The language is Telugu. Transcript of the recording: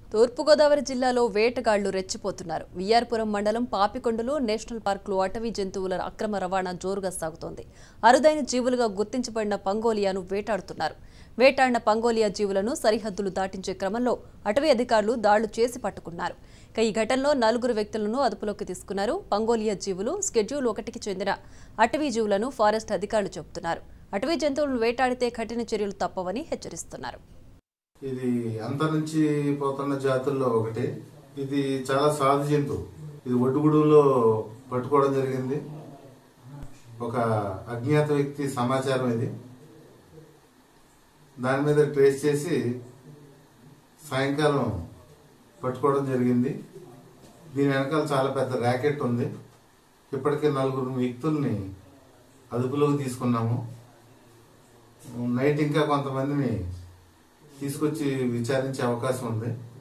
తూర్పుగోదావరి జిల్లాలో వేటగాళ్లు రెచ్చిపోతున్నారు విఆర్పురం మండలం పాపికొండలు నేషనల్ పార్కులో అటవీ జంతువుల అక్రమ రవాణా జోరుగా సాగుతోంది అరుదైన జీవులుగా గుర్తించబడిన పంగోలియాను వేటాడుతున్నారు వేటాడిన పంగోలియా జీవులను సరిహద్దులు దాటించే క్రమంలో అటవీ అధికారులు దాళ్లు చేసి పట్టుకున్నారు ఇక ఈ ఘటనలో నలుగురు వ్యక్తులను అదుపులోకి తీసుకున్నారు పంగోలియా జీవులు స్కెడ్యూల్ ఒకటికి చెందిన అటవీ జీవులను ఫారెస్ట్ అధికారులు చెబుతున్నారు అటవీ జంతువులను వేటాడితే కఠిన చర్యలు తప్పవని హెచ్చరిస్తున్నారు ఇది అంతరించి పోతున్న జాతుల్లో ఒకటి ఇది చాలా సాధు జంతువు ఇది ఒడ్డుగూడెంలో పట్టుకోవడం జరిగింది ఒక అజ్ఞాత వ్యక్తి సమాచారం ఇది దాని మీద ట్రేస్ చేసి సాయంకాలం పట్టుకోవడం జరిగింది దీని వెనకాల చాలా పెద్ద ర్యాకెట్ ఉంది ఇప్పటికే నలుగురు వ్యక్తుల్ని అదుపులోకి తీసుకున్నాము నైట్ ఇంకా కొంతమందిని తీసుకొచ్చి విచారించే అవకాశం ఉంది